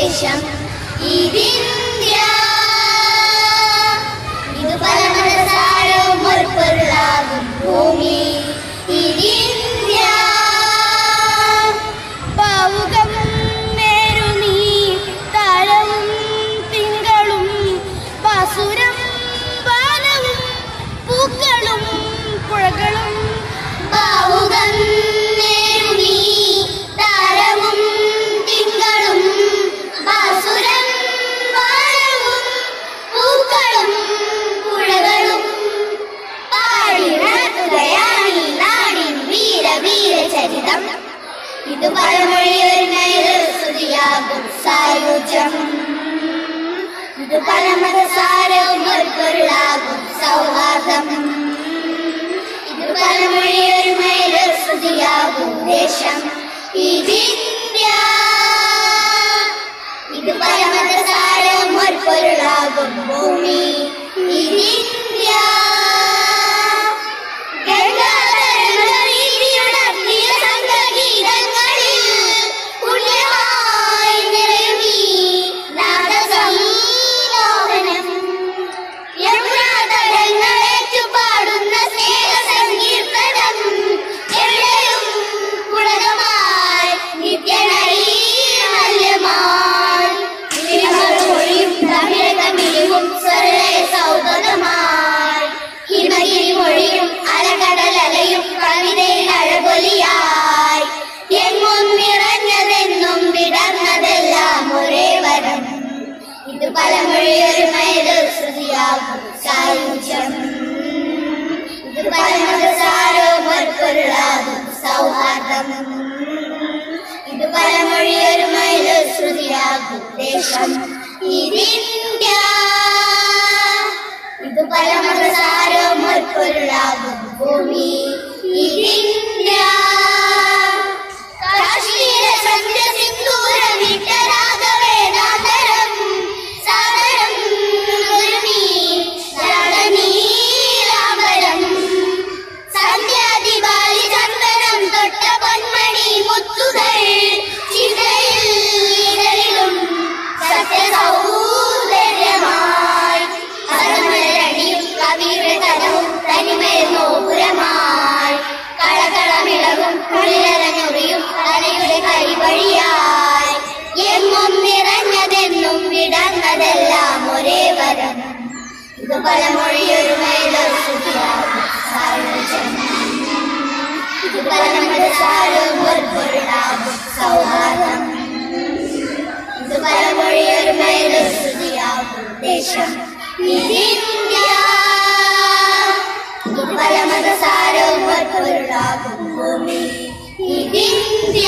ദേശം ഇതിന്ത്യ ഇത് പലമതസാരവും ഒരു പൊരുളാകും ഭൂമി ഇതിന്ത്യ പാവുകം മേരുനീ താരവും തിങ്കളും പാസുരം ബാലവും പൂക്കളും പുഴകളും പാവുകം നേരുനീ താരവും തിങ്കളും ബാസുരം വാനവും പൂക്കളും പുഴകളും പാടി നടത്തുകയാണ് ഈ നാടിൻ വീര വീര ചരിതം ഇത് പഴമൊഴിയൊരുമയിൽ സ്തുതിയാകും സായുജ്യം ഇത് പലമതസാരവും ഒരു പൊരുളാകും സൗഹാർദ്ദം ഇത് പലമൊഴിയൊരുമയിൽ സ്തുതിയാകും ദേശം ഇതിന്ത്യ ഇത് പലമതസാരവും ഒരു പൊരുളാകും ഭൂമി ഇതിന്ത്യ ഗംഗാധരനദീതിയുണർത്തിയ സംഘഗീതങ്ങളിൽ പുണ്യമായി നിറയും ഈ നാദസംലോകനം. യമുനാതടങ്ങളേറ്റു പാടുന്ന സ്നേഹസങ്കീർത്തനം എവിടെയും പുളകമായി നിത്യനൈർമല്യമായി തിരുമൊഴിയും തമിഴകമിഴിവും സ്വർണ്ണ സൗഗതമായി ഹിമഗിരി മൊഴിയും അലകടലലയും കവിതയിൽ അഴകൊലിയായി എങ്ങും നിറഞ്ഞതെന്നും വിടർന്നതെല്ലാം ഒരേ വരം ഇത് പലമൊഴിയൊരുമയത് ശ്രുതിയാകും സായുജ്യം ഇത് പലമതസാരവും ഒരു പൊരുളാകും സൗഹാർദ്ദം ഇത് പലമൊഴിയൊരുമയത് ശ്രുതിയാകും ദേശം ഇതിന്ത്യ ഇത് പലമതസാരവും ഒരു പൊരുളാകും ഭൂമി ഇതിന്ത്യ കാശ്മീര സന്ധ്യ സിന്ദൂരമിട്ട രാഗവേദാന്തരം സാദരം ഗുരുമീ ശരണീലാംബരം സന്ധ്യാദിവാലി ചന്ദനം തൊട്ട പൊന്മണി മുത്തുകൾ ചിന്തയിൽ ഇതളിലും സത്യസൗന്ദര്യമായി അരമരണിയും കവിയുടെ തലവും തനിമയിൽ നോപുരമായി കളകളമിളകും കുളിരഞ്ഞൊറിയും തലയുടെ കൈവഴിയായി എങ്ങും നിറഞ്ഞതെന്നും വിടർന്നതെല്ലാം ഒരേ വരം ഇത് പലമൊഴിയൊരു ഇത് പലമതസാരവും ഒരു പൊരുളാകും സൗഹാർദ്ദം ഇത് പലമൊഴിയൊരു സ്തുതിയാകും ദേശം ഇതിന്ത്യ ഇത് പലമതസാരവും ഒരു പൊരുളാകും ഭൂമി ഇതിന്ത്യ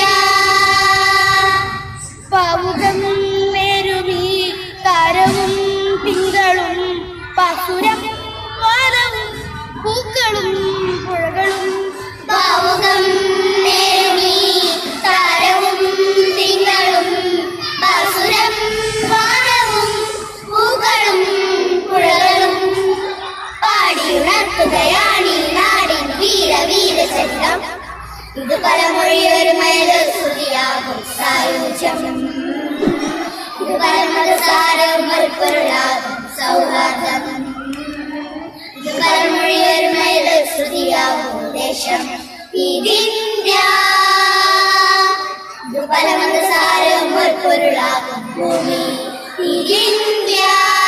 പാവുകം മേരുമീ താരവും തിങ്കളും പാസുരം വാനവും പൂക്കളും പുഴകളും ഭാവുകം നേരുമീ താരവും തിങ്കളും ബാസുരം വാനവും പൂക്കളും പുഴകളും പാടിയുണർത്തുകയാണ് ഈ നാടിൻ വീര വീര ചരിതം ഇത് പലമൊഴിയൊരുമയിൽ സ്തുതിയാകും സായുജ്യം ഇത് പരമതസാരം ഒരു പൊരുളാകും സൗഹാർദ്ദം ഇത് പരമൊഴിയൊരുമയിൽ ശ്രുതിയാകും ദേശം ഇതിന്ത്യ ഇത് പരമതസാരം ഒരു പൊരുളാകും ഭൂമി ഇതിന്ത്യ